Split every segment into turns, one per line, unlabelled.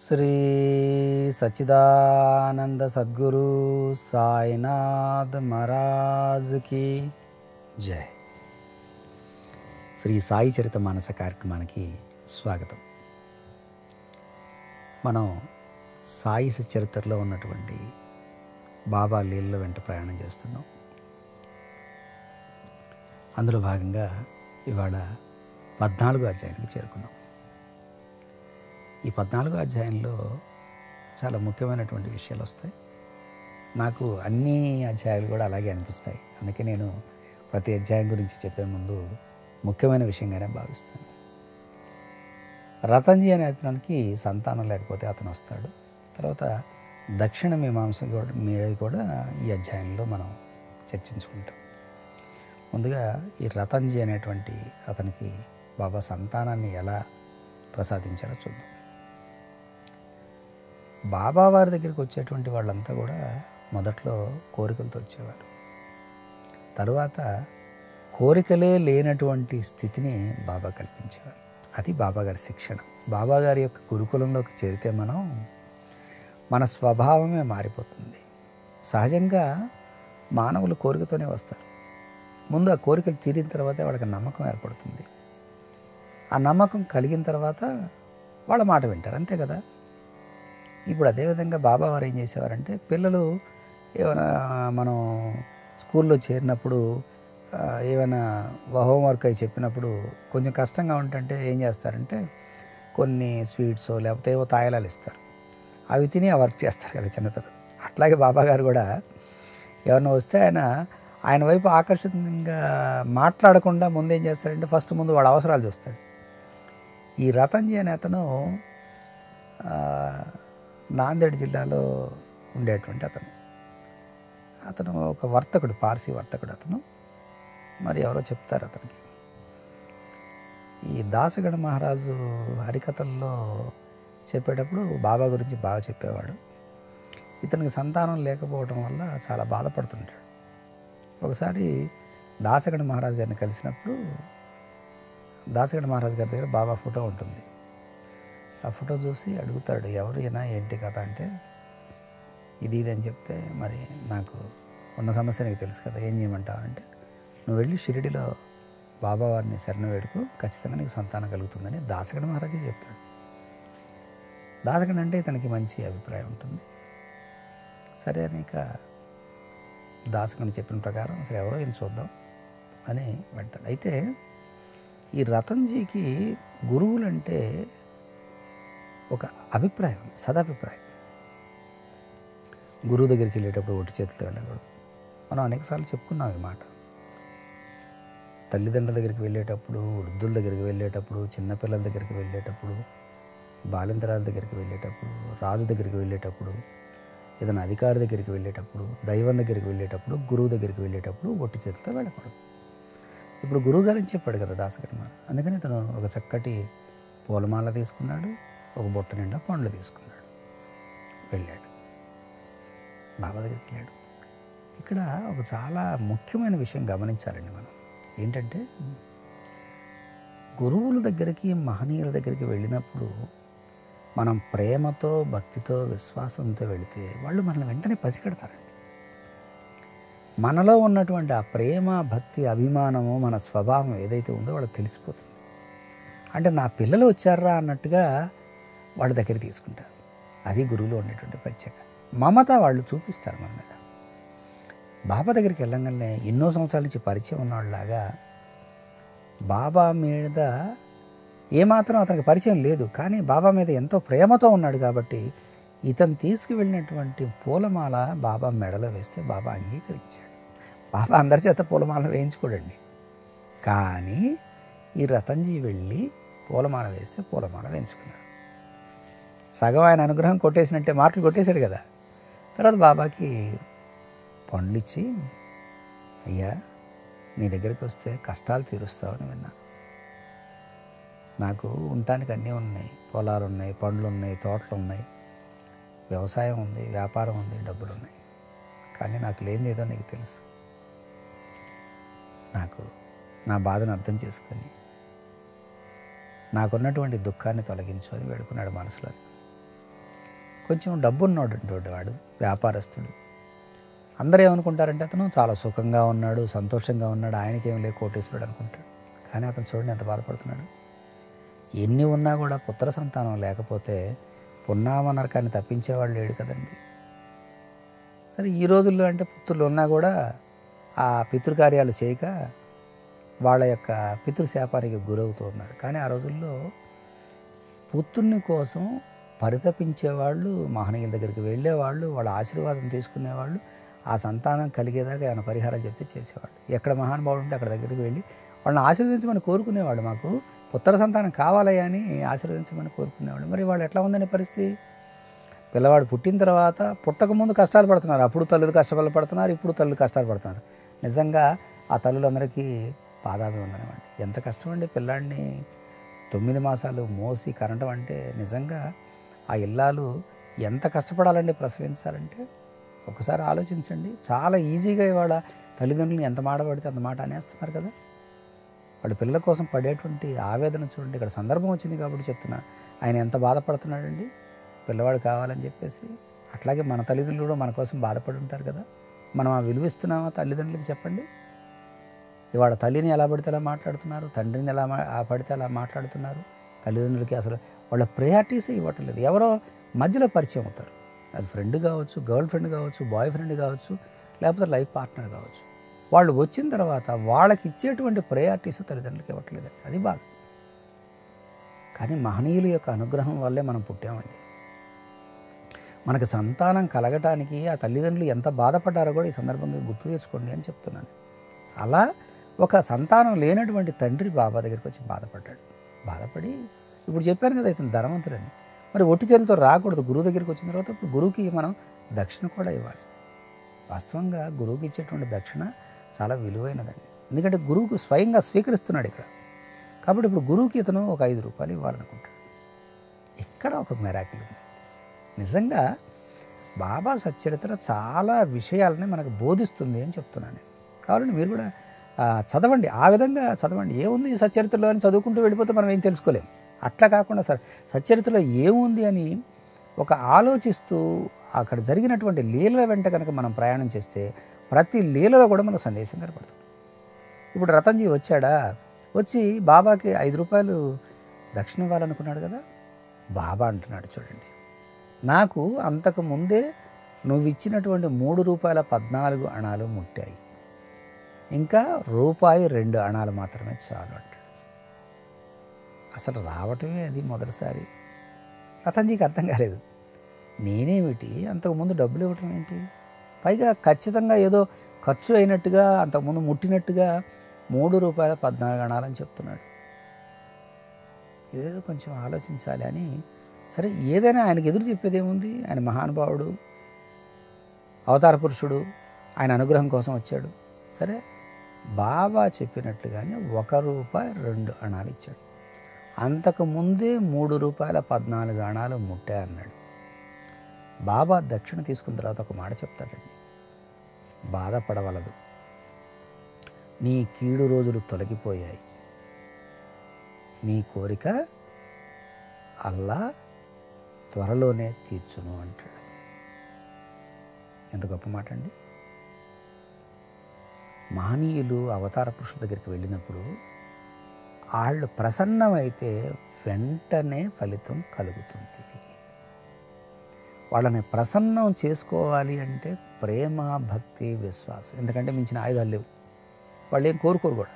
శ్రీ సచ్చిదానంద సద్గురు సాయినాథ్ మహారాజ్కి జై శ్రీ సాయి చరిత మానస కార్యక్రమానికి స్వాగతం మనం సాయి చరిత్రలో ఉన్నటువంటి బాబా లీలలో వెంట ప్రయాణం చేస్తున్నాం అందులో భాగంగా ఇవాళ పద్నాలుగో అధ్యాయానికి చేరుకున్నాం ఈ పద్నాలుగో అధ్యాయంలో చాలా ముఖ్యమైనటువంటి విషయాలు వస్తాయి నాకు అన్ని అధ్యాయాలు కూడా అలాగే అనిపిస్తాయి అందుకే నేను ప్రతి అధ్యాయం గురించి చెప్పే ముందు ముఖ్యమైన విషయంగానే భావిస్తాను రతన్జీ అనే అతనికి సంతానం లేకపోతే అతను వస్తాడు తర్వాత దక్షిణ మీమాంస కూడా మీద కూడా ఈ అధ్యాయంలో మనం చర్చించుకుంటాం ముందుగా ఈ రతన్జీ అనేటువంటి అతనికి బాబా సంతానాన్ని ఎలా ప్రసాదించారో చూద్దాం బాబా వారి దగ్గరికి వచ్చేటువంటి వాళ్ళంతా కూడా మొదట్లో కోరికలతో వచ్చేవారు తరువాత కోరికలే లేనటువంటి స్థితిని బాబా కల్పించేవారు అది బాబా గారి శిక్షణ బాబా గారి యొక్క గురుకులంలోకి చేరితే మనం మన స్వభావమే మారిపోతుంది సహజంగా మానవులు కోరికతోనే వస్తారు ముందు ఆ కోరికలు తీరిన తర్వాత వాళ్ళకి నమ్మకం ఏర్పడుతుంది ఆ నమ్మకం కలిగిన తర్వాత వాళ్ళ మాట వింటారు అంతే కదా ఇప్పుడు అదేవిధంగా బాబా వారు ఏం చేసేవారంటే పిల్లలు ఏమైనా మనం స్కూల్లో చేరినప్పుడు ఆ, ఏమైనా హోంవర్క్ అయి చెప్పినప్పుడు కొంచెం కష్టంగా ఉంటుంటే ఏం చేస్తారంటే కొన్ని స్వీట్స్ లేకపోతే ఏవో తాయిలాలు ఇస్తారు అవి తిని ఆ వర్క్ చేస్తారు కదా చిన్నపిల్లలు అట్లాగే బాబా గారు కూడా ఎవరైనా వస్తే ఆయన ఆయన వైపు ఆకర్షితంగా మాట్లాడకుండా ముందు ఏం చేస్తాడంటే ఫస్ట్ ముందు వాడు అవసరాలు చూస్తాడు ఈ రతన్జీ అనే అతను ఆ, నాందేడ్ జిల్లాలో ఉండేటువంటి అతను అతను ఒక వర్తకుడు పార్సీ వర్తకుడు అతను మరి ఎవరో చెప్తారు అతనికి ఈ దాసగణ మహారాజు హరికథల్లో చెప్పేటప్పుడు బాబా గురించి బాగా చెప్పేవాడు ఇతనికి సంతానం లేకపోవడం వల్ల చాలా బాధపడుతుంటాడు ఒకసారి దాసగణ మహారాజు గారిని కలిసినప్పుడు దాసగణ మహారాజు గారి దగ్గర బాబా ఫోటో ఉంటుంది ఆ ఫోటో చూసి అడుగుతాడు ఎవరు ఈయన ఏంటి కథ అంటే ఇది ఇది అని చెప్తే మరి నాకు ఉన్న సమస్య నీకు తెలుసు కదా ఏం చేయమంటావు అంటే నువ్వు వెళ్ళి షిరిడిలో బాబా వారిని శరణ వేడుకు ఖచ్చితంగా నీకు సంతానం కలుగుతుందని దాసగణ మహారాజే చెప్తాడు దాసగణ అంటే ఇతనికి మంచి అభిప్రాయం ఉంటుంది సరే అని ఇక దాసగణ చెప్పిన ప్రకారం అసలు ఎవరో ఈయన చూద్దాం అని పెడతాడు అయితే ఈ రతన్జీకి గురువులంటే ఒక అభిప్రాయం ఉంది, సదాభిప్రాయం గురువు దగ్గరికి వెళ్ళేటప్పుడు ఒట్టి చేతులతో వెళ్ళకూడదు మనం అనేకసార్లు చెప్పుకున్నాం ఈ మాట తల్లిదండ్రుల దగ్గరికి వెళ్ళేటప్పుడు వృద్ధుల దగ్గరికి వెళ్ళేటప్పుడు చిన్నపిల్లల దగ్గరికి వెళ్ళేటప్పుడు బాలింతరాల దగ్గరికి వెళ్ళేటప్పుడు రాజు దగ్గరికి వెళ్ళేటప్పుడు ఏదైనా అధికారి దగ్గరికి వెళ్ళేటప్పుడు దైవం దగ్గరికి వెళ్ళేటప్పుడు గురువు దగ్గరికి వెళ్ళేటప్పుడు ఒట్టి చేతులతో వెళ్ళకూడదు ఇప్పుడు గురువు గారిని చెప్పాడు కదా దాసగర్మ అందుకని తను ఒక చక్కటి పూలమాల తీసుకున్నాడు ఒక బుట్ట నిండా పండ్లు తీసుకున్నాడు వెళ్ళాడు బాబా దగ్గరికి వెళ్ళాడు ఇక్కడ ఒక చాలా ముఖ్యమైన విషయం గమనించాలండి మనం ఏంటంటే గురువుల దగ్గరికి మహనీయుల దగ్గరికి వెళ్ళినప్పుడు మనం ప్రేమతో భక్తితో విశ్వాసంతో వెళితే వాళ్ళు మనల్ని వెంటనే పసిగడతారండి మనలో ఉన్నటువంటి ఆ ప్రేమ భక్తి అభిమానము మన స్వభావం ఏదైతే ఉందో వాళ్ళకి తెలిసిపోతుంది అంటే నా పిల్లలు వచ్చారా అన్నట్టుగా వాళ్ళ దగ్గర తీసుకుంటారు అది గురువులో ఉండేటువంటి ప్రత్యేక మమత వాళ్ళు చూపిస్తారు మన మీద బాబా దగ్గరికి వెళ్ళంగానే ఎన్నో సంవత్సరాల నుంచి పరిచయం ఉన్నవాళ్ళలాగా బాబా మీద ఏమాత్రం అతనికి పరిచయం లేదు కానీ బాబా మీద ఎంతో ప్రేమతో ఉన్నాడు కాబట్టి ఇతను తీసుకువెళ్ళినటువంటి పూలమాల బాబా మెడలో వేస్తే బాబా అంగీకరించాడు బాబా అందరి చేత పూలమాల వేయించుకోడండి కానీ ఈ రతన్జీ వెళ్ళి పూలమాల వేస్తే పూలమాల వేయించుకున్నాడు సగం ఆయన అనుగ్రహం కొట్టేసినట్టే మార్కులు కొట్టేశాడు కదా తర్వాత బాబాకి పండ్లు ఇచ్చి అయ్యా నీ దగ్గరికి వస్తే కష్టాలు తీరుస్తావని విన్నా నాకు ఉండటానికి అన్నీ ఉన్నాయి పొలాలు ఉన్నాయి పండ్లు ఉన్నాయి తోటలు ఉన్నాయి వ్యవసాయం ఉంది వ్యాపారం ఉంది డబ్బులు ఉన్నాయి కానీ నాకు లేనిది ఏదో నీకు తెలుసు నాకు నా బాధను అర్థం చేసుకొని నాకున్నటువంటి దుఃఖాన్ని తొలగించు అని వేడుకున్నాడు మనసులో కొంచెం డబ్బున్నటువంటి వాడు వ్యాపారస్తుడు అందరూ ఏమనుకుంటారంటే అతను చాలా సుఖంగా ఉన్నాడు సంతోషంగా ఉన్నాడు ఆయనకేం లే కోటేశ్వరుడు అనుకుంటాడు కానీ అతను చూడండి ఎంత బాధపడుతున్నాడు ఎన్ని ఉన్నా కూడా పుత్ర సంతానం లేకపోతే పున్నామ నరకాన్ని తప్పించేవాడు లేడు కదండి సరే ఈ రోజుల్లో అంటే పుత్రులు ఉన్నా కూడా ఆ పితృకార్యాలు చేయక వాళ్ళ యొక్క పితృశాపానికి గురవుతూ ఉన్నారు కానీ ఆ రోజుల్లో పుత్రుని కోసం పరితపించేవాళ్ళు మహనీయుల దగ్గరికి వెళ్ళేవాళ్ళు వాళ్ళ ఆశీర్వాదం తీసుకునేవాళ్ళు ఆ సంతానం కలిగేదాకా ఆయన పరిహారం చెప్తే చేసేవాళ్ళు ఎక్కడ మహానుభావుడు ఉంటే అక్కడ దగ్గరికి వెళ్ళి వాళ్ళని ఆశీర్వదించమని కోరుకునేవాళ్ళు మాకు పుత్ర సంతానం కావాలయ్యా అని ఆశీర్వదించమని కోరుకునేవాళ్ళు మరి వాళ్ళు ఎట్లా ఉందనే పరిస్థితి పిల్లవాడు పుట్టిన తర్వాత పుట్టక ముందు కష్టాలు పడుతున్నారు అప్పుడు తల్లులు కష్టాలు పడుతున్నారు ఇప్పుడు తల్లులు కష్టాలు పడుతున్నారు నిజంగా ఆ తల్లులందరికీ పాదాభివందనం అండి ఎంత కష్టం అండి పిల్లాడిని తొమ్మిది మాసాలు మోసి కనటం అంటే నిజంగా ఆ ఇల్లాలు ఎంత కష్టపడాలండి ప్రసవించాలంటే ఒకసారి ఆలోచించండి చాలా ఈజీగా ఇవాళ తల్లిదండ్రులు ఎంత మాట పడితే అంత మాట అనేస్తున్నారు కదా వాళ్ళ పిల్లల కోసం పడేటువంటి ఆవేదన చూడండి ఇక్కడ సందర్భం వచ్చింది కాబట్టి చెప్తున్నా ఆయన ఎంత బాధపడుతున్నాడండి పిల్లవాడు కావాలని చెప్పేసి అట్లాగే మన తల్లిదండ్రులు కూడా మన కోసం బాధపడి ఉంటారు కదా మనం ఆ విలువిస్తున్నామా తల్లిదండ్రులకి చెప్పండి ఇవాళ తల్లిని ఎలా పడితే అలా మాట్లాడుతున్నారు తండ్రిని ఎలా మా- ఆ పడితే అలా మాట్లాడుతున్నారు తల్లిదండ్రులకి అసలు వాళ్ళ ప్రయారిటీసే ఇవ్వటం లేదు ఎవరో మధ్యలో పరిచయం అవుతారు అది ఫ్రెండ్ కావచ్చు గర్ల్ ఫ్రెండ్ కావచ్చు బాయ్ ఫ్రెండ్ కావచ్చు లేకపోతే లైఫ్ పార్ట్నర్ కావచ్చు వాళ్ళు వచ్చిన తర్వాత వాళ్ళకి ఇచ్చేటువంటి ప్రయారిటీస్ తల్లిదండ్రులకి ఇవ్వట్లేదు అది బాధ కానీ మహనీయుల యొక్క అనుగ్రహం వల్లే మనం పుట్టామండి మనకు సంతానం కలగటానికి ఆ తల్లిదండ్రులు ఎంత బాధపడ్డారో కూడా ఈ సందర్భంగా గుర్తు తెచ్చుకోండి అని చెప్తున్నాను అలా ఒక సంతానం లేనటువంటి తండ్రి బాబా దగ్గరికి వచ్చి బాధపడ్డాడు బాధపడి ఇప్పుడు చెప్పాను కదా ఇతను ధనవంతుడని మరి ఒట్టి చేతులతో రాకూడదు గురువు దగ్గరికి వచ్చిన తర్వాత ఇప్పుడు గురువుకి మనం దక్షిణ కూడా ఇవ్వాలి వాస్తవంగా గురువుకి ఇచ్చేటువంటి దక్షిణ చాలా విలువైనదండి ఎందుకంటే గురువుకు స్వయంగా స్వీకరిస్తున్నాడు ఇక్కడ కాబట్టి ఇప్పుడు గురువుకి ఇతను ఒక ఐదు రూపాయలు ఇవ్వాలనుకుంటాడు ఇక్కడ ఒక మెరాకిల్ ఉంది నిజంగా బాబా సచ్చరిత్ర చాలా విషయాలని మనకు బోధిస్తుంది అని చెప్తున్నాను నేను కావాలంటే మీరు కూడా ఆ, చదవండి ఆ విధంగా చదవండి ఏముంది ఈ సచ్చరిత్రలో అని చదువుకుంటూ వెళ్ళిపోతే మనం ఏం తెలుసుకోలేం అట్లా కాకుండా సార్ సచ్చరిత్రలో ఏముంది అని ఒక ఆలోచిస్తూ అక్కడ జరిగినటువంటి లీలల వెంట కనుక మనం ప్రయాణం చేస్తే ప్రతి లీలలో కూడా మనకు సందేశం కనపడుతుంది ఇప్పుడు రతన్జీ వచ్చాడా వచ్చి బాబాకి ఐదు రూపాయలు దక్షిణ ఇవ్వాలనుకున్నాడు కదా బాబా అంటున్నాడు చూడండి నాకు అంతకు ముందే నువ్వు ఇచ్చినటువంటి మూడు రూపాయల పద్నాలుగు అణాలు ముట్టాయి ఇంకా రూపాయి రెండు అణాలు మాత్రమే చాలు అంటాడు అసలు రావటమే అది మొదటిసారి రతన్జీకి అర్థం కాలేదు నేనేమిటి అంతకుముందు డబ్బులు ఇవ్వటం ఏంటి పైగా ఖచ్చితంగా ఏదో ఖర్చు అయినట్టుగా అంతకుముందు ముట్టినట్టుగా మూడు రూపాయల పద్నాలుగు అణాలని చెప్తున్నాడు ఇదేదో కొంచెం ఆలోచించాలి అని సరే ఏదైనా ఆయనకు ఎదురు చెప్పేది ఏముంది ఆయన మహానుభావుడు అవతార పురుషుడు ఆయన అనుగ్రహం కోసం వచ్చాడు సరే బాబా చెప్పినట్లుగానే ఒక రూపాయి రెండు అణాలు ఇచ్చాడు అంతకు ముందే మూడు రూపాయల పద్నాలుగు అణాలు ముట్టే అన్నాడు బాబా దక్షిణ తీసుకున్న తర్వాత ఒక మాట చెప్తాడండి బాధపడవలదు నీ కీడు రోజులు తొలగిపోయాయి నీ కోరిక అల్లా త్వరలోనే తీర్చును అంటాడు ఎంత గొప్ప మాట అండి మహనీయులు అవతార పురుషుల దగ్గరికి వెళ్ళినప్పుడు వాళ్ళు ప్రసన్నమైతే వెంటనే ఫలితం కలుగుతుంది వాళ్ళని ప్రసన్నం చేసుకోవాలి అంటే ప్రేమ భక్తి విశ్వాసం ఎందుకంటే మించిన ఆయుధాలు లేవు వాళ్ళు ఏం కోరుకోరు కూడా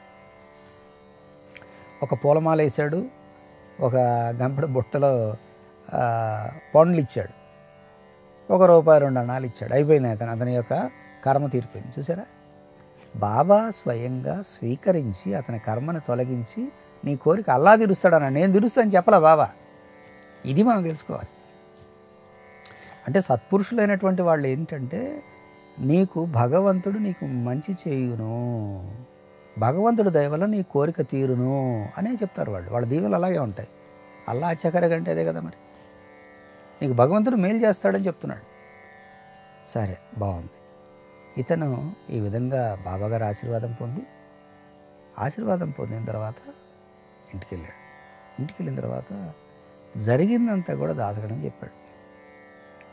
ఒక పూలమాల వేసాడు ఒక గంపడ బుట్టలో ఆ, పండ్లు ఇచ్చాడు ఒక రూపాయి రెండు అన్నాలు ఇచ్చాడు అయిపోయింది అతను అతని యొక్క కర్మ తీరిపోయింది చూసారా బాబా స్వయంగా స్వీకరించి అతని కర్మను తొలగించి నీ కోరిక అల్లా తీరుస్తాడన్న నేను తీరుస్తాను చెప్పలా బాబా ఇది మనం తెలుసుకోవాలి అంటే సత్పురుషులైనటువంటి వాళ్ళు ఏంటంటే నీకు భగవంతుడు నీకు మంచి చేయును భగవంతుడు దయ వల్ల నీ కోరిక తీరును అనే చెప్తారు వాళ్ళు వాళ్ళ దీవెలు అలాగే ఉంటాయి అల్లా అచ్చకర కంటే అదే కదా మరి నీకు భగవంతుడు మేలు చేస్తాడని చెప్తున్నాడు సరే బాగుంది ఇతను ఈ విధంగా బాబాగారు ఆశీర్వాదం పొంది ఆశీర్వాదం పొందిన తర్వాత ఇంటికి వెళ్ళాడు ఇంటికి వెళ్ళిన తర్వాత జరిగిందంతా కూడా దాసగడం చెప్పాడు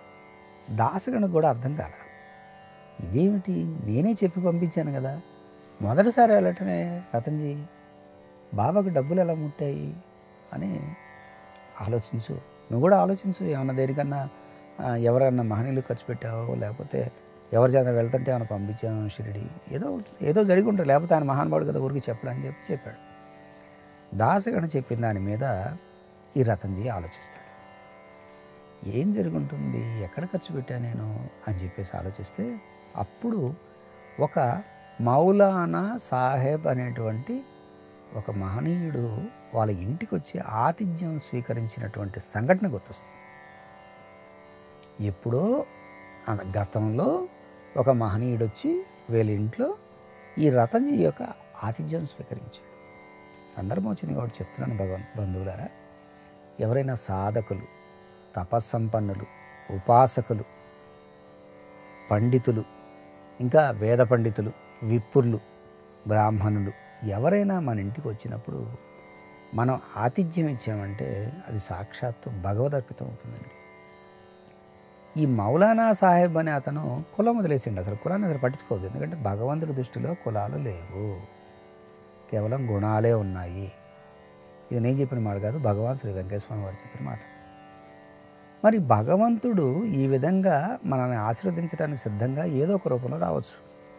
దాసగణకు కూడా అర్థం కాల ఇదేమిటి నేనే చెప్పి పంపించాను కదా మొదటిసారి వెళ్ళటమే రతన్జీ బాబాకు డబ్బులు ఎలా ముట్టాయి అని ఆలోచించు నువ్వు కూడా ఆలోచించు ఏమన్నా దేనికన్నా ఆ, ఎవరన్నా మహనీయులు ఖర్చు పెట్టావో లేకపోతే ఎవరి చేత వెళ్తుంటే ఏమైనా పంపించాము షిరిడి ఏదో ఏదో జరిగి ఉంటుంది లేకపోతే ఆయన మహానుభావుడు కదా ఊరికి చెప్పడని చెప్పి చెప్పాడు దాసగణ చెప్పిన దాని మీద ఈ రతన్జీ ఆలోచిస్తాడు ఏం జరుగుంటుంది ఎక్కడ ఖర్చు పెట్టా నేను అని చెప్పేసి ఆలోచిస్తే అప్పుడు ఒక మౌలానా సాహెబ్ అనేటువంటి ఒక మహనీయుడు వాళ్ళ ఇంటికి వచ్చి ఆతిథ్యం స్వీకరించినటువంటి సంఘటన గుర్తొస్తుంది ఎప్పుడో ఆ గతంలో ఒక మహనీయుడు వచ్చి వీళ్ళ ఇంట్లో ఈ రతన్జీ యొక్క ఆతిథ్యం స్వీకరించాడు సందర్భం వచ్చింది కాబట్టి చెప్తున్నాను భగవన్ బంధువులారా ఎవరైనా సాధకులు తపస్సంపన్నులు ఉపాసకులు పండితులు ఇంకా వేద పండితులు విప్పుర్లు బ్రాహ్మణులు ఎవరైనా మన ఇంటికి వచ్చినప్పుడు మనం ఆతిథ్యం ఇచ్చామంటే అది సాక్షాత్తు భగవదర్పితం అవుతుందండి ఈ మౌలానా సాహెబ్ అనే అతను కులం వదిలేసిండు అసలు కులాన్ని అసలు పట్టించుకోవద్దు ఎందుకంటే భగవంతుడి దృష్టిలో కులాలు లేవు కేవలం గుణాలే ఉన్నాయి ఇది నేను చెప్పిన మాట కాదు భగవాన్ శ్రీ వెంకటేశ్వర వారు చెప్పిన మాట మరి భగవంతుడు ఈ విధంగా మనల్ని ఆశీర్వదించడానికి సిద్ధంగా ఏదో ఒక రూపంలో రావచ్చు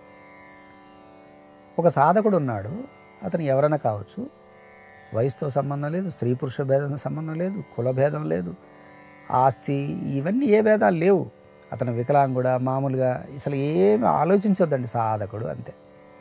ఒక సాధకుడు ఉన్నాడు అతను ఎవరైనా కావచ్చు వయసుతో సంబంధం లేదు స్త్రీ పురుష భేదం సంబంధం లేదు కుల భేదం లేదు ఆస్తి ఇవన్నీ ఏ భేదాలు లేవు అతను వికలాంగుడా మామూలుగా అసలు ఏమి ఆలోచించొద్దండి సాధకుడు అంతే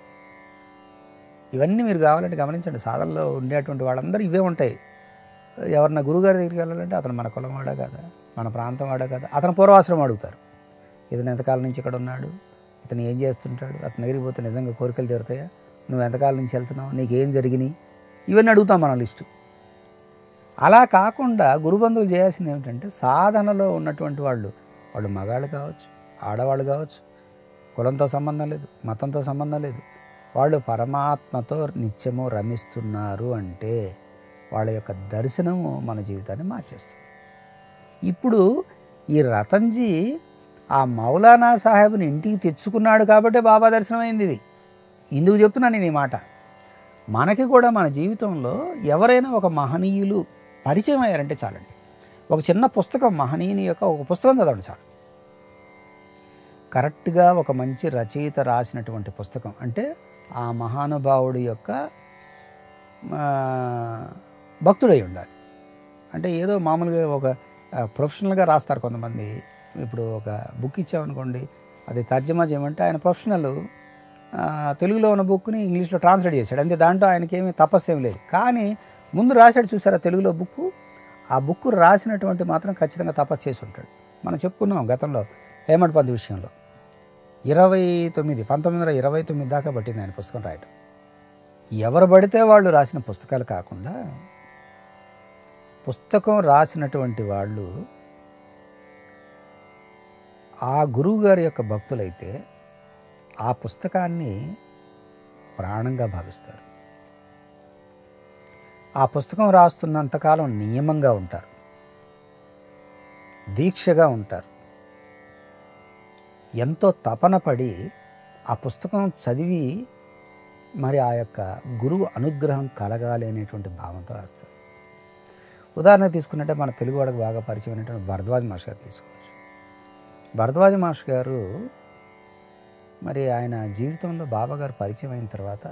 ఇవన్నీ మీరు కావాలంటే గమనించండి సాధనలో ఉండేటువంటి వాళ్ళందరూ ఇవే ఉంటాయి ఎవరన్నా గురుగారి దగ్గరికి వెళ్ళాలంటే అతను మన కులం వాడా కదా మన ప్రాంతం వాడా కదా అతను పూర్వాశ్రమం అడుగుతారు ఇతను ఎంతకాలం నుంచి ఇక్కడ ఉన్నాడు ఇతను ఏం చేస్తుంటాడు అతని దగ్గరికి పోతే నిజంగా కోరికలు తీరుతాయా నువ్వు ఎంతకాలం నుంచి వెళ్తున్నావు నీకేం జరిగినాయి ఇవన్నీ అడుగుతాం మన లిస్టు అలా కాకుండా గురుబంధువులు చేయాల్సింది ఏమిటంటే సాధనలో ఉన్నటువంటి వాళ్ళు వాళ్ళు మగాళ్ళు కావచ్చు ఆడవాళ్ళు కావచ్చు కులంతో సంబంధం లేదు మతంతో సంబంధం లేదు వాళ్ళు పరమాత్మతో నిత్యము రమిస్తున్నారు అంటే వాళ్ళ యొక్క దర్శనము మన జీవితాన్ని మార్చేస్తుంది ఇప్పుడు ఈ రతన్జీ ఆ మౌలానా సాహెబ్ని ఇంటికి తెచ్చుకున్నాడు కాబట్టే బాబా దర్శనం అయింది ఇది ఇందుకు చెప్తున్నాను నేను ఈ మాట మనకి కూడా మన జీవితంలో ఎవరైనా ఒక మహనీయులు పరిచయం అయ్యారంటే చాలండి ఒక చిన్న పుస్తకం మహనీయుని యొక్క ఒక పుస్తకం చదవండి చాలు కరెక్ట్గా ఒక మంచి రచయిత రాసినటువంటి పుస్తకం అంటే ఆ మహానుభావుడి యొక్క ఆ, భక్తుడై ఉండాలి అంటే ఏదో మామూలుగా ఒక ఆ, ప్రొఫెషనల్గా రాస్తారు కొంతమంది ఇప్పుడు ఒక బుక్ ఇచ్చామనుకోండి అది తర్జమా చేయమంటే ఆయన ప్రొఫెషనల్ ఆ, తెలుగులో ఉన్న బుక్ని ఇంగ్లీష్లో ట్రాన్స్లేట్ చేశాడు అంతే దాంట్లో ఆయనకేమీ తపస్సు ఏం లేదు కానీ ముందు రాశాడు చూసారా తెలుగులో బుక్ ఆ బుక్ రాసినటువంటి మాత్రం ఖచ్చితంగా తపస్సు చేసి ఉంటాడు మనం చెప్పుకున్నాం గతంలో హేమంత్ పంత్ విషయంలో ఇరవై తొమ్మిది పంతొమ్మిది వందల ఇరవై తొమ్మిది దాకా పట్టింది ఆయన పుస్తకం రాయటం ఎవరు పడితే వాళ్ళు రాసిన పుస్తకాలు కాకుండా పుస్తకం రాసినటువంటి వాళ్ళు ఆ గురువు గారి యొక్క భక్తులైతే ఆ పుస్తకాన్ని ప్రాణంగా భావిస్తారు ఆ పుస్తకం రాస్తున్నంతకాలం నియమంగా ఉంటారు దీక్షగా ఉంటారు ఎంతో తపన పడి ఆ పుస్తకం చదివి మరి ఆ యొక్క గురువు అనుగ్రహం కలగాలి అనేటువంటి భావంతో రాస్తారు ఉదాహరణ తీసుకున్నట్టే మన తెలుగు వాడికి బాగా పరిచయం అయినటువంటి భరద్వాజ్ మాస్టర్ గారు తీసుకోవచ్చు భరద్వాజ్ మాస్టర్ గారు మరి ఆయన జీవితంలో బాబా గారు పరిచయం అయిన తర్వాత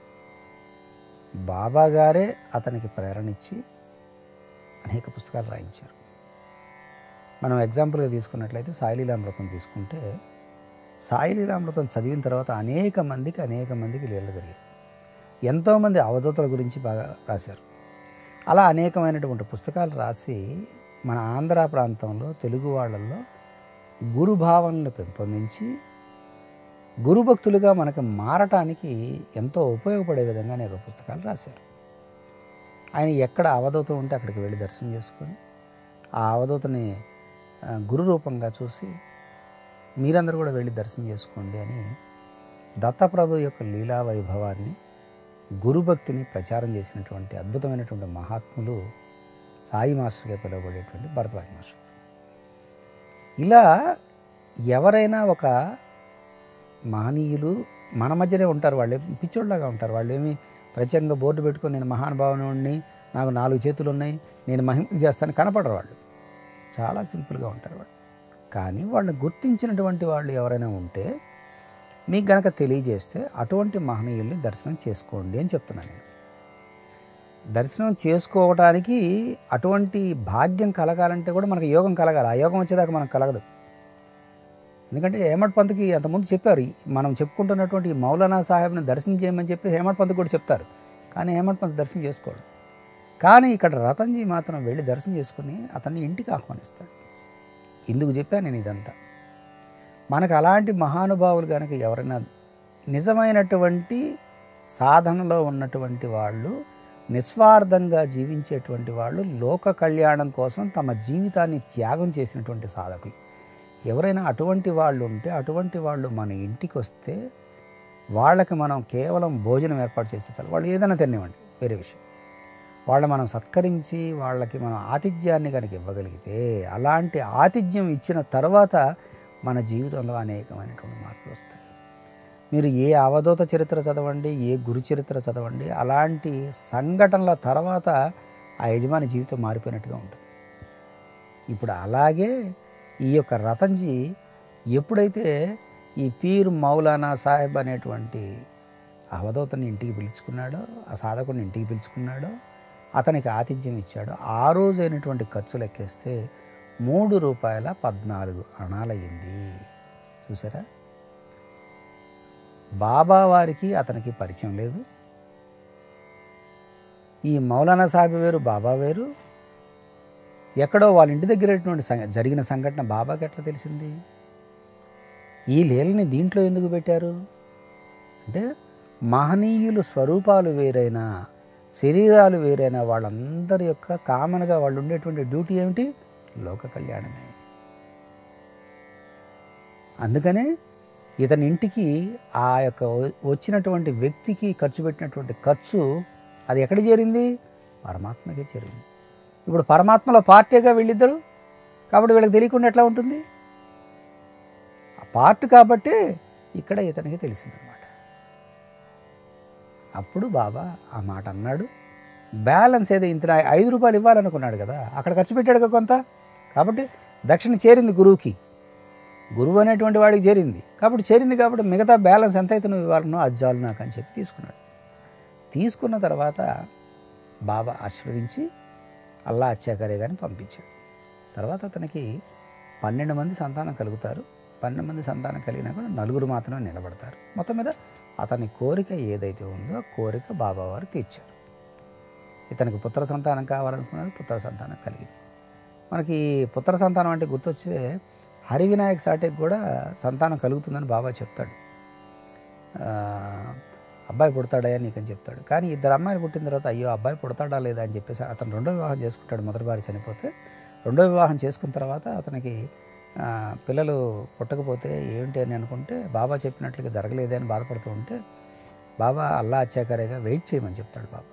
బాబా గారే అతనికి ప్రేరణ ఇచ్చి అనేక పుస్తకాలు రాయించారు మనం ఎగ్జాంపుల్గా తీసుకున్నట్లయితే సాయిలీలామృతం తీసుకుంటే సాయిలీలామృతం చదివిన తర్వాత అనేక మందికి అనేక మందికి లీలలు జరిగాయి ఎంతోమంది అవధూతల గురించి బాగా రాశారు అలా అనేకమైనటువంటి పుస్తకాలు రాసి మన ఆంధ్ర ప్రాంతంలో తెలుగు వాళ్ళల్లో గురు భావనలు పెంపొందించి గురుభక్తులుగా మనకు మారటానికి ఎంతో ఉపయోగపడే విధంగా అనేక పుస్తకాలు రాశారు ఆయన ఎక్కడ అవధూత ఉంటే అక్కడికి వెళ్ళి దర్శనం చేసుకొని ఆ అవధూతని ఆ, గురు రూపంగా చూసి మీరందరూ కూడా వెళ్ళి దర్శనం చేసుకోండి అని దత్తప్రభు యొక్క లీలా వైభవాన్ని గురుభక్తిని ప్రచారం చేసినటువంటి అద్భుతమైనటువంటి మహాత్ములు సాయి మాస్టర్గా పిలువబడేటువంటి భరద్వాజ్ మాస్టర్ ఇలా ఎవరైనా ఒక మహనీయులు మన మధ్యనే ఉంటారు వాళ్ళు ఏం పిచ్చోళ్ళలాగా ఉంటారు వాళ్ళు ఏమి ప్రత్యేకంగా బోర్డు పెట్టుకొని నేను మహానుభావుని నాకు నాలుగు చేతులు ఉన్నాయి నేను మహిమ చేస్తాను కనపడరు వాళ్ళు చాలా సింపుల్గా ఉంటారు వాళ్ళు కానీ వాళ్ళని గుర్తించినటువంటి వాళ్ళు ఎవరైనా ఉంటే మీకు గనక తెలియజేస్తే అటువంటి మహనీయుల్ని దర్శనం చేసుకోండి అని చెప్తున్నాను నేను దర్శనం చేసుకోవడానికి అటువంటి భాగ్యం కలగాలంటే కూడా మనకు యోగం కలగాలి ఆ యోగం వచ్చేదాకా మనకు కలగదు ఎందుకంటే హేమట్ పంత్కి అంతకుముందు చెప్పారు మనం చెప్పుకుంటున్నటువంటి ఈ మౌలానా సాహెబ్ని దర్శనం చేయమని చెప్పి హేమట్ పంత్ కూడా చెప్తారు కానీ హేమట్ పంత్ దర్శనం చేసుకోడు కానీ ఇక్కడ రతన్జీ మాత్రం వెళ్ళి దర్శనం చేసుకుని అతన్ని ఇంటికి ఆహ్వానిస్తాడు ఇందుకు చెప్పాను నేను ఇదంతా మనకు అలాంటి మహానుభావులు కనుక ఎవరైనా నిజమైనటువంటి సాధనలో ఉన్నటువంటి వాళ్ళు నిస్వార్థంగా జీవించేటువంటి వాళ్ళు లోక కళ్యాణం కోసం తమ జీవితాన్ని త్యాగం చేసినటువంటి సాధకులు ఎవరైనా అటువంటి వాళ్ళు ఉంటే అటువంటి వాళ్ళు మన ఇంటికి వస్తే వాళ్ళకి మనం కేవలం భోజనం ఏర్పాటు చేస్తే చాలు వాళ్ళు ఏదైనా తినేవ్వండి వేరే విషయం వాళ్ళని మనం సత్కరించి వాళ్ళకి మనం ఆతిథ్యాన్ని కనుక ఇవ్వగలిగితే అలాంటి ఆతిథ్యం ఇచ్చిన తర్వాత మన జీవితంలో అనేకమైనటువంటి మార్పులు వస్తాయి మీరు ఏ అవధూత చరిత్ర చదవండి ఏ గురు చరిత్ర చదవండి అలాంటి సంఘటనల తర్వాత ఆ యజమాని జీవితం మారిపోయినట్టుగా ఉంటుంది ఇప్పుడు అలాగే ఈ యొక్క రతన్జీ ఎప్పుడైతే ఈ పీర్ మౌలానా సాహెబ్ అనేటువంటి అవధూతని ఇంటికి పిలుచుకున్నాడో ఆ సాధకుడిని ఇంటికి పిలుచుకున్నాడో అతనికి ఆతిథ్యం ఇచ్చాడు ఆ రోజు అయినటువంటి ఖర్చు లెక్కేస్తే మూడు రూపాయల పద్నాలుగు అణాలయ్యింది చూసారా బాబా వారికి అతనికి పరిచయం లేదు ఈ మౌలానా సాహెబ్ వేరు బాబా వేరు ఎక్కడో వాళ్ళ ఇంటి దగ్గరటువంటి సంఘ జరిగిన సంఘటన బాబాకి ఎట్లా తెలిసింది ఈ లీలని దీంట్లో ఎందుకు పెట్టారు అంటే మహనీయులు స్వరూపాలు వేరైనా శరీరాలు వేరైనా వాళ్ళందరి యొక్క కామన్గా వాళ్ళు ఉండేటువంటి డ్యూటీ ఏమిటి లోక కళ్యాణమే అందుకనే ఇతని ఇంటికి ఆ యొక్క వ- వచ్చినటువంటి వ్యక్తికి ఖర్చు పెట్టినటువంటి ఖర్చు అది ఎక్కడ చేరింది పరమాత్మకే చేరింది ఇప్పుడు పరమాత్మలో పార్టీగా వీళ్ళిద్దరు కాబట్టి వీళ్ళకి తెలియకుండా ఎట్లా ఉంటుంది ఆ పార్ట్ కాబట్టే ఇక్కడ ఇతనికి తెలిసిందనమాట అప్పుడు బాబా ఆ మాట అన్నాడు బ్యాలెన్స్ ఏదో ఇంత ఐదు రూపాయలు ఇవ్వాలనుకున్నాడు కదా అక్కడ ఖర్చు పెట్టాడు కదా కొంత కాబట్టి దక్షిణ చేరింది గురువుకి గురువు అనేటువంటి వాడికి చేరింది కాబట్టి చేరింది కాబట్టి మిగతా బ్యాలెన్స్ ఎంత అయితే నువ్వు ఇవ్వాలనో అది చాలు నాకు అని చెప్పి తీసుకున్నాడు తీసుకున్న తర్వాత బాబా ఆశీర్వదించి అల్లా అచ్చాకరే కానీ పంపించాడు తర్వాత అతనికి పన్నెండు మంది సంతానం కలుగుతారు పన్నెండు మంది సంతానం కలిగినా కూడా నలుగురు మాత్రమే నిలబడతారు మొత్తం మీద అతని కోరిక ఏదైతే ఉందో ఆ కోరిక బాబావారు తీర్చారు ఇతనికి పుత్ర సంతానం కావాలనుకున్నారు పుత్ర సంతానం కలిగింది మనకి పుత్ర సంతానం అంటే గుర్తొచ్చే హరివినాయక్ సాటేకి కూడా సంతానం కలుగుతుందని బాబా చెప్తాడు ఆ, అబ్బాయి పుడతాడయా నీకని చెప్తాడు కానీ ఇద్దరు అమ్మాయిలు పుట్టిన తర్వాత అయ్యో అబ్బాయి పుడతాడా లేదా అని చెప్పేసి అతను రెండో వివాహం చేసుకుంటాడు మొదటి భార్య చనిపోతే రెండో వివాహం చేసుకున్న తర్వాత అతనికి ఆ, పిల్లలు పుట్టకపోతే ఏంటి అని అనుకుంటే బాబా చెప్పినట్లుగా జరగలేదే అని బాధపడుతూ ఉంటే బాబా అల్లా అచ్చాకరేగా వెయిట్ చేయమని చెప్తాడు బాబా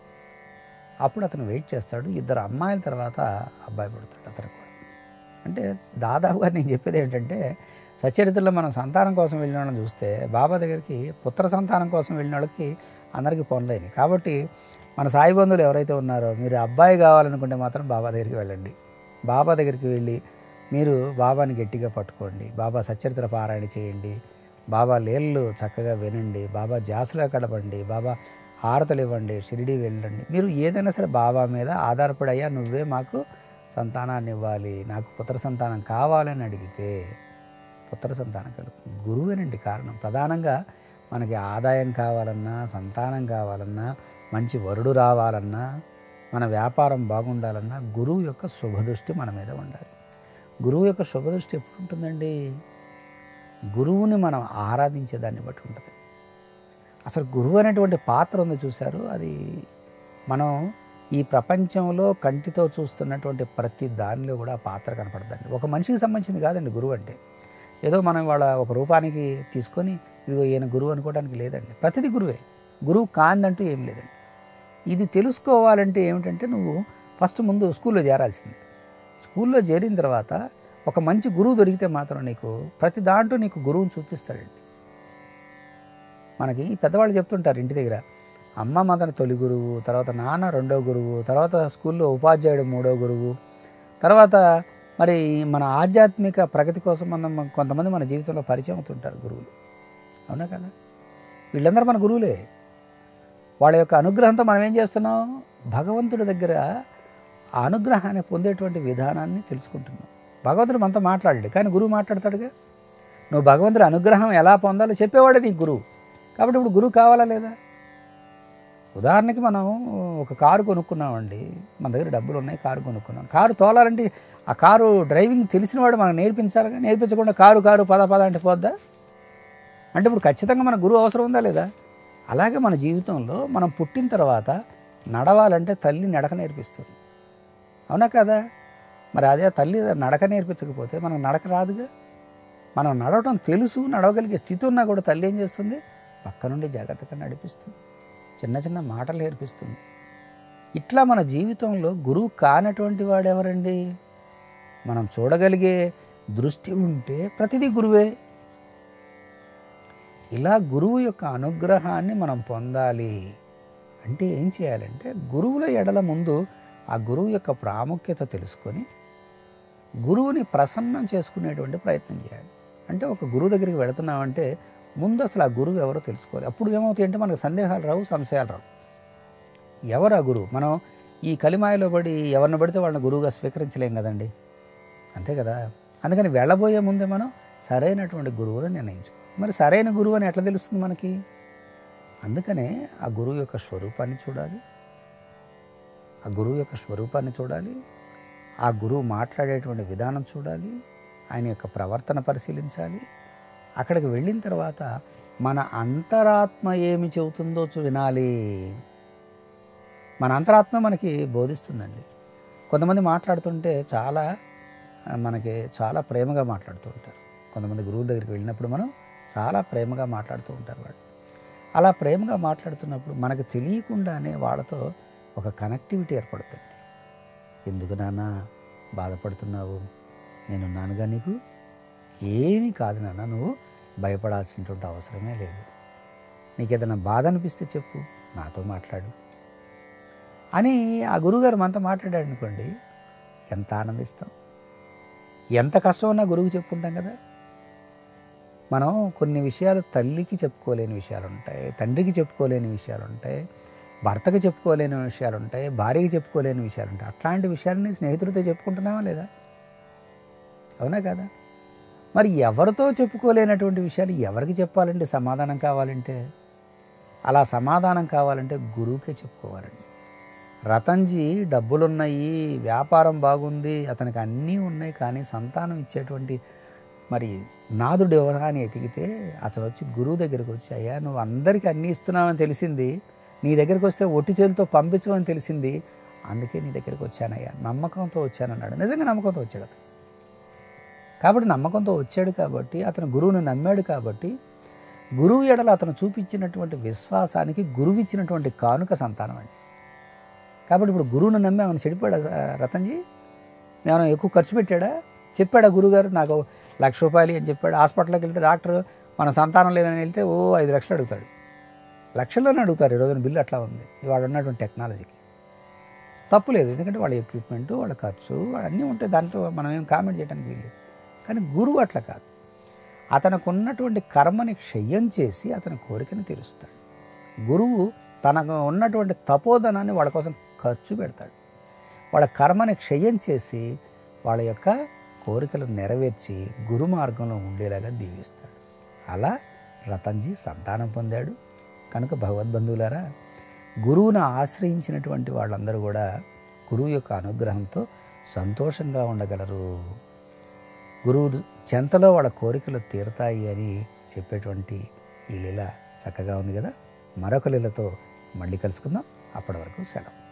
అప్పుడు అతను వెయిట్ చేస్తాడు ఇద్దరు అమ్మాయిల తర్వాత అబ్బాయి పుడతాడు అతనికి కూడా అంటే దాదాపుగా నేను చెప్పేది ఏంటంటే సచరిత్రలో మనం సంతానం కోసం వెళ్ళిన వాళ్ళని చూస్తే బాబా దగ్గరికి పుత్ర సంతానం కోసం వెళ్ళిన వాళ్ళకి అందరికీ పొందలేని కాబట్టి మన సాయి బంధువులు ఎవరైతే ఉన్నారో మీరు అబ్బాయి కావాలనుకుంటే మాత్రం బాబా దగ్గరికి వెళ్ళండి బాబా దగ్గరికి వెళ్ళి మీరు బాబాని గట్టిగా పట్టుకోండి బాబా సచరిత్ర పారాయణ చేయండి బాబా లేళ్ళు చక్కగా వినండి బాబా జాసులో కడపండి బాబా హారతలు ఇవ్వండి షిరిడి వెళ్ళండి మీరు ఏదైనా సరే బాబా మీద ఆధారపడి అయ్యా నువ్వే మాకు సంతానాన్ని ఇవ్వాలి నాకు పుత్ర సంతానం కావాలని అడిగితే పుత్ర సంతానం కలుగుతుంది గురువేనండి కారణం ప్రధానంగా మనకి ఆదాయం కావాలన్నా సంతానం కావాలన్నా మంచి వరుడు రావాలన్నా మన వ్యాపారం బాగుండాలన్నా గురువు యొక్క శుభదృష్టి మన మీద ఉండాలి గురువు యొక్క శుభదృష్టి ఎప్పుడు ఉంటుందండి గురువుని మనం ఆరాధించే దాన్ని బట్టి ఉంటుంది అసలు గురువు అనేటువంటి పాత్ర ఉంది చూశారు అది మనం ఈ ప్రపంచంలో కంటితో చూస్తున్నటువంటి ప్రతి దానిలో కూడా ఆ పాత్ర కనపడుతుంది ఒక మనిషికి సంబంధించింది కాదండి గురువు అంటే ఏదో మనం వాళ్ళ ఒక రూపానికి తీసుకొని ఇదిగో ఈయన గురువు అనుకోవడానికి లేదండి ప్రతిదీ గురువే గురువు కాందంటూ ఏం లేదండి ఇది తెలుసుకోవాలంటే ఏమిటంటే నువ్వు ఫస్ట్ ముందు స్కూల్లో చేరాల్సిందే స్కూల్లో చేరిన తర్వాత ఒక మంచి గురువు దొరికితే మాత్రం నీకు ప్రతి దాంట్లో నీకు గురువుని చూపిస్తాడండి మనకి పెద్దవాళ్ళు చెప్తుంటారు ఇంటి దగ్గర అమ్మ మదన తొలి గురువు తర్వాత నాన్న రెండో గురువు తర్వాత స్కూల్లో ఉపాధ్యాయుడు మూడో గురువు తర్వాత మరి మన ఆధ్యాత్మిక ప్రగతి కోసం మనం కొంతమంది మన జీవితంలో పరిచయం అవుతుంటారు గురువులు అవునా కదా వీళ్ళందరూ మన గురువులే వాళ్ళ యొక్క అనుగ్రహంతో మనం ఏం చేస్తున్నాం భగవంతుడి దగ్గర ఆ అనుగ్రహాన్ని పొందేటువంటి విధానాన్ని తెలుసుకుంటున్నాం భగవంతుడు మనతో మాట్లాడాడు కానీ గురువు మాట్లాడతాడుగా నువ్వు భగవంతుడి అనుగ్రహం ఎలా పొందాలో చెప్పేవాడే నీకు గురువు కాబట్టి ఇప్పుడు గురువు కావాలా లేదా ఉదాహరణకి మనం ఒక కారు కొనుక్కున్నామండి మన దగ్గర డబ్బులు ఉన్నాయి కారు కొనుక్కున్నాం కారు తోలాలంటే ఆ కారు డ్రైవింగ్ తెలిసినవాడు మనం నేర్పించాలిగా నేర్పించకుండా కారు కారు పద పద అంటే పోద్దా అంటే ఇప్పుడు ఖచ్చితంగా మన గురువు అవసరం ఉందా లేదా అలాగే మన జీవితంలో మనం పుట్టిన తర్వాత నడవాలంటే తల్లి నడక నేర్పిస్తుంది అవునా కదా మరి అదే తల్లి నడక నేర్పించకపోతే మనకు నడక రాదుగా మనం నడవటం తెలుసు నడవగలిగే స్థితి ఉన్నా కూడా తల్లి ఏం చేస్తుంది పక్క నుండి జాగ్రత్తగా నడిపిస్తుంది చిన్న చిన్న మాటలు నేర్పిస్తుంది ఇట్లా మన జీవితంలో గురువు కానటువంటి వాడు ఎవరండి మనం చూడగలిగే దృష్టి ఉంటే ప్రతిదీ గురువే ఇలా గురువు యొక్క అనుగ్రహాన్ని మనం పొందాలి అంటే ఏం చేయాలంటే గురువుల ఎడల ముందు ఆ గురువు యొక్క ప్రాముఖ్యత తెలుసుకొని గురువుని ప్రసన్నం చేసుకునేటువంటి ప్రయత్నం చేయాలి అంటే ఒక గురువు దగ్గరికి వెళుతున్నామంటే ముందు అసలు ఆ గురువు ఎవరో తెలుసుకోవాలి అప్పుడు ఏమవుతాయి అంటే మనకు సందేహాలు రావు సంశయాలు రావు ఎవరు ఆ గురువు మనం ఈ కలిమాయలో పడి ఎవరిని పడితే వాళ్ళని గురువుగా స్వీకరించలేం కదండి అంతే కదా అందుకని వెళ్ళబోయే ముందే మనం సరైనటువంటి గురువుని నిర్ణయించుకోవాలి మరి సరైన గురువు అని ఎట్లా తెలుస్తుంది మనకి అందుకనే ఆ గురువు యొక్క స్వరూపాన్ని చూడాలి ఆ గురువు యొక్క స్వరూపాన్ని చూడాలి ఆ గురువు మాట్లాడేటువంటి విధానం చూడాలి ఆయన యొక్క ప్రవర్తన పరిశీలించాలి అక్కడికి వెళ్ళిన తర్వాత మన అంతరాత్మ ఏమి చెబుతుందో చూ- వినాలి మన అంతరాత్మ మనకి బోధిస్తుందండి కొంతమంది మాట్లాడుతుంటే చాలా ఆ, మనకి చాలా ప్రేమగా మాట్లాడుతూ ఉంటారు కొంతమంది గురువుల దగ్గరికి వెళ్ళినప్పుడు మనం చాలా ప్రేమగా మాట్లాడుతూ ఉంటారు వాళ్ళు అలా ప్రేమగా మాట్లాడుతున్నప్పుడు మనకు తెలియకుండానే వాళ్ళతో ఒక కనెక్టివిటీ ఏర్పడుతుంది ఎందుకు నాన్న బాధపడుతున్నావు నేనున్నానుగా నీకు ఏమీ కాదు నాన్న నువ్వు భయపడాల్సినటువంటి అవసరమే లేదు నీకు ఏదైనా బాధ అనిపిస్తే చెప్పు నాతో మాట్లాడు అని ఆ గురువుగారు మనతో మాట్లాడాడు అనుకోండి ఎంత ఆనందిస్తాం ఎంత కష్టం ఉన్నా గురువుకి చెప్పుకుంటాం కదా మనం కొన్ని విషయాలు తల్లికి చెప్పుకోలేని విషయాలు ఉంటాయి తండ్రికి చెప్పుకోలేని విషయాలు ఉంటాయి భర్తకి చెప్పుకోలేని విషయాలు ఉంటాయి భార్యకి చెప్పుకోలేని విషయాలు ఉంటాయి అట్లాంటి విషయాలని స్నేహితుడితో చెప్పుకుంటున్నావా లేదా అవునా కదా మరి ఎవరితో చెప్పుకోలేనటువంటి విషయాలు ఎవరికి చెప్పాలంటే సమాధానం కావాలంటే అలా సమాధానం కావాలంటే గురువుకే చెప్పుకోవాలండి రతన్జీ డబ్బులున్నాయి వ్యాపారం బాగుంది అతనికి అన్నీ ఉన్నాయి కానీ సంతానం ఇచ్చేటువంటి మరి నాదుడు ఎవరా అని ఎతికితే అతను వచ్చి గురువు దగ్గరికి వచ్చి అయ్యా నువ్వు అందరికీ అన్నీ ఇస్తున్నావని తెలిసింది నీ దగ్గరికి వస్తే ఒట్టి చేతితో పంపించమని తెలిసింది అందుకే నీ దగ్గరికి వచ్చానయ్యా నమ్మకంతో వచ్చానన్నాడు నిజంగా నమ్మకంతో వచ్చాడు అతను కాబట్టి నమ్మకంతో వచ్చాడు కాబట్టి అతను గురువుని నమ్మాడు కాబట్టి గురువు ఎడల అతను చూపించినటువంటి విశ్వాసానికి గురువు ఇచ్చినటువంటి కానుక సంతానం అండి కాబట్టి ఇప్పుడు గురువుని నమ్మి ఆమెను చెడిపోయాడా స- రతన్జీ మేము ఎక్కువ ఖర్చు పెట్టాడా చెప్పాడా గురుగారు నాకు లక్ష రూపాయలు అని చెప్పాడు హాస్పిటల్కి వెళ్తే డాక్టర్ మన సంతానం లేదని వెళ్తే ఓ ఐదు లక్షలు అడుగుతాడు లక్షల్లోనే అడుగుతారు ఈ రోజున బిల్లు అట్లా ఉంది ఇవాళ ఉన్నటువంటి టెక్నాలజీకి తప్పు లేదు ఎందుకంటే వాళ్ళ ఎక్విప్మెంట్ వాళ్ళ ఖర్చు అన్నీ ఉంటాయి దాంట్లో మనం ఏం కామెంట్ చేయడానికి వీల్లేదు కానీ గురువు అట్లా కాదు అతనికి ఉన్నటువంటి కర్మని క్షయం చేసి అతని కోరికని తీరుస్తాడు గురువు తనకు ఉన్నటువంటి తపోధనాన్ని వాళ్ళ కోసం ఖర్చు పెడతాడు వాళ్ళ కర్మని క్షయం చేసి వాళ్ళ యొక్క కోరికలు నెరవేర్చి గురు మార్గంలో ఉండేలాగా దీవిస్తాడు అలా రతన్జీ సంతానం పొందాడు కనుక భగవద్బంధువులారా గురువును ఆశ్రయించినటువంటి వాళ్ళందరూ కూడా గురువు యొక్క అనుగ్రహంతో సంతోషంగా ఉండగలరు గురువు చెంతలో వాళ్ళ కోరికలు తీరుతాయి అని చెప్పేటువంటి ఈ లీల చక్కగా ఉంది కదా మరొక లీలతో మళ్ళీ కలుసుకుందాం అప్పటి వరకు సెలవు